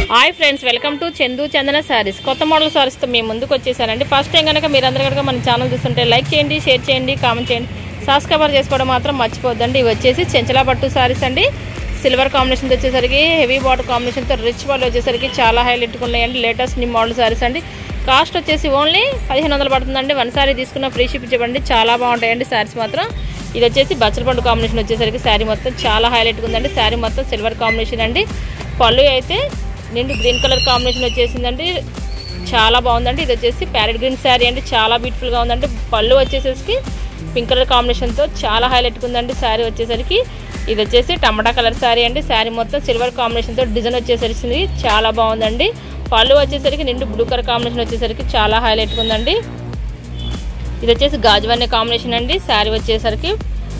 hi friends welcome to Chandu Chandana saris కొత్త model శారీస్తో మేము ముందుకు వచ్చేసానండి ఫస్ట్ టైం కనుక మీరందరూ కనుక మన ఛానల్ చూస్తుంటే లైక్ చేయండి షేర్ చేయండి కామెంట్ చేయండి సబ్స్క్రైబర్ చేసుకోవడం మాత్రం మర్చిపోద్దండి ఇవి వచ్చేసి చెంచలా పట్టు శారీస్ అండి సిల్వర్ కాంబినేషన్ వచ్చేసరికి హెవీ బాటర్ కాంబినేషన్తో రిచ్ వాళ్ళు వచ్చేసరికి చాలా హైలైట్ ఉన్నాయండి లేటెస్ట్ న్యూ మోడల్ శారీస్ అండి కాస్ట్ వచ్చేసి ఓన్లీ పదిహేను వందలు పడుతుందండి వన్ సారీ తీసుకున్న ఫ్రీ షిప్ చెప్పండి చాలా బాగుంటాయండి శారీస్ మాత్రం ఇది వచ్చేసి బచ్చల పండు కాంబినేషన్ వచ్చేసరికి శారీ మొత్తం చాలా హైలైట్గా ఉందండి శారీ మొత్తం సిల్వర్ కాంబినేషన్ అండి పళ్ళు అయితే నిండు గ్రీన్ కలర్ కాంబినేషన్ వచ్చేసిందండి చాలా బాగుందండి ఇది వచ్చేసి ప్యారెట్ గ్రీన్ శారీ అండి చాలా బ్యూటిఫుల్గా ఉందండి పళ్ళు వచ్చేసరికి పింక్ కలర్ కాంబినేషన్తో చాలా హైలైట్గా ఉందండి శారీ వచ్చేసరికి ఇది వచ్చేసి టమాటా కలర్ శారీ అండి శారీ మొత్తం సిల్వర్ కాంబినేషన్తో డిజైన్ వచ్చేసరికి చాలా బాగుందండి పళ్ళు వచ్చేసరికి నిండు బ్లూ కలర్ కాంబినేషన్ వచ్చేసరికి చాలా హైలైట్గా ఉందండి ఇది వచ్చేసి గాజువన్య కాంబినేషన్ అండి శారీ వచ్చేసరికి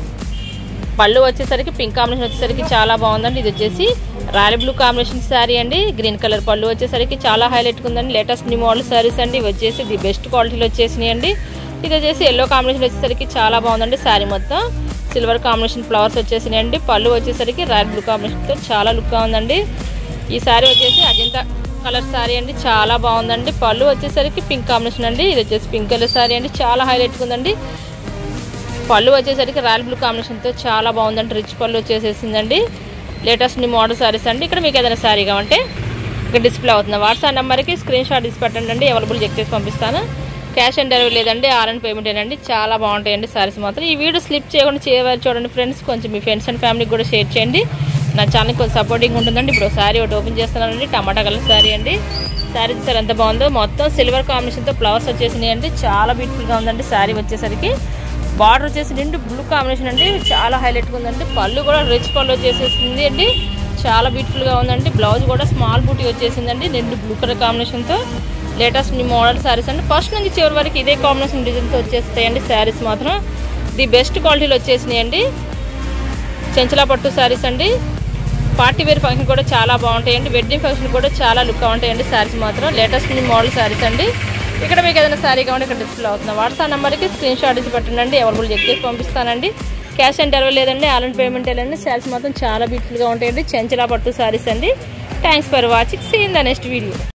పళ్ళు వచ్చేసరికి పింక్ కాంబినేషన్ వచ్చేసరికి చాలా బాగుందండి ఇది వచ్చేసి రాయల్ బ్లూ కాంబినేషన్ శారీ అండి గ్రీన్ కలర్ పళ్ళు వచ్చేసరికి చాలా హైలైట్ ఉందండి లేటెస్ట్ న్యూ మోడల్ శారీస్ అండి ఇవి వచ్చేసి ది బెస్ట్ క్వాలిటీలో వచ్చేసినాయి అండి ఇది వచ్చేసి ఎల్లో కాంబినేషన్ వచ్చేసరికి చాలా బాగుందండి శారీ మొత్తం సిల్వర్ కాంబినేషన్ ఫ్లవర్స్ వచ్చేసినాయి అండి పళ్ళు వచ్చేసరికి రాయల్ బ్లూ కాంబినేషన్తో చాలా లుక్గా ఉందండి ఈ శారీ వచ్చేసి అజంతా కలర్ శారీ అండి చాలా బాగుందండి పళ్ళు వచ్చేసరికి పింక్ కాంబినేషన్ అండి ఇది వచ్చేసి పింక్ కలర్ శారీ అండి చాలా హైలైట్గా ఉందండి పళ్ళు వచ్చేసరికి రాయల్ బ్లూ కాంబినేషన్తో చాలా బాగుందండి రిచ్ పళ్ళు వచ్చేసేసిందండి లేటెస్ట్ న్యూ మోడల్ శారీస్ అండి ఇక్కడ మీకు ఏదైనా శారీ కావంటే ఇక్కడ డిస్ప్లే అవుతుంది వాట్సాప్ నెంబర్కి స్క్రీన్ షాట్ తీసి పెట్టండి అండి అవైలబుల్ చెక్ చేసి పంపిస్తాను క్యాష్ ఆన్ డెలివరీ లేదండి ఆన్లైన్ పేమెంట్ ఏనండి చాలా బాగుంటాయండి శారీస్ మాత్రం ఈ వీడియో స్లిప్ చేయకుండా చేయవాలి చూడండి ఫ్రెండ్స్ కొంచెం మీ ఫ్రెండ్స్ అండ్ ఫ్యామిలీకి కూడా షేర్ చేయండి నా ఛానల్ కొంచెం సపోర్టింగ్ ఉంటుందండి ఇప్పుడు శారీ ఒకటి ఓపెన్ చేస్తున్నానండి టమాటా కలర్ శారీ అండి శారీ సార్ ఎంత బాగుందో మొత్తం సిల్వర్ కాంబినేషన్తో ఫ్లవర్స్ వచ్చేసినాయి అండి చాలా బ్యూటిఫుల్గా ఉందండి శారీ వచ్చేసరికి బార్డర్ వచ్చేసి నిండు బ్లూ కాంబినేషన్ అండి చాలా హైలైట్గా ఉందండి పళ్ళు కూడా రిచ్ పళ్ళు వచ్చేసేసింది అండి చాలా బ్యూటిఫుల్గా ఉందండి బ్లౌజ్ కూడా స్మాల్ బూటీ వచ్చేసిందండి నిండు బ్లూ కలర్ కాంబినేషన్తో లేటెస్ట్ న్యూ మోడల్ శారీస్ అండి ఫస్ట్ నుంచి చివరి వరకు ఇదే కాంబినేషన్ డిజైన్తో వచ్చేస్తాయండి శారీస్ మాత్రం ది బెస్ట్ క్వాలిటీలో వచ్చేసినాయి అండి చెంచలా పట్టు శారీస్ అండి పార్టీ వేర్ ఫంక్షన్ కూడా చాలా బాగుంటాయండి వెడ్డింగ్ ఫంక్షన్ కూడా చాలా లుక్గా ఉంటాయండి శారీస్ మాత్రం లేటెస్ట్ న్యూ మోడల్ శారీస్ అండి ఇక్కడ మీకు ఏదైనా శారీ కావాలంటే ఇక్కడ డిస్ప్లే అవుతుంది వాట్సాప్ నెంబర్కి స్క్రీన్ షాట్ ఇచ్చి పెట్టండి అవైలబుల్ చెక్ చేసి పంపిస్తానండి క్యాష్ ఆన్ డెలివరీ లేదండి ఆన్లైన్ పేమెంట్ లేదండి శారీస్ మాత్రం చాలా బ్యూటిఫుల్గా ఉంటాయండి చెంచలా పట్టు శారీస్ అండి thanks for watching see in the next video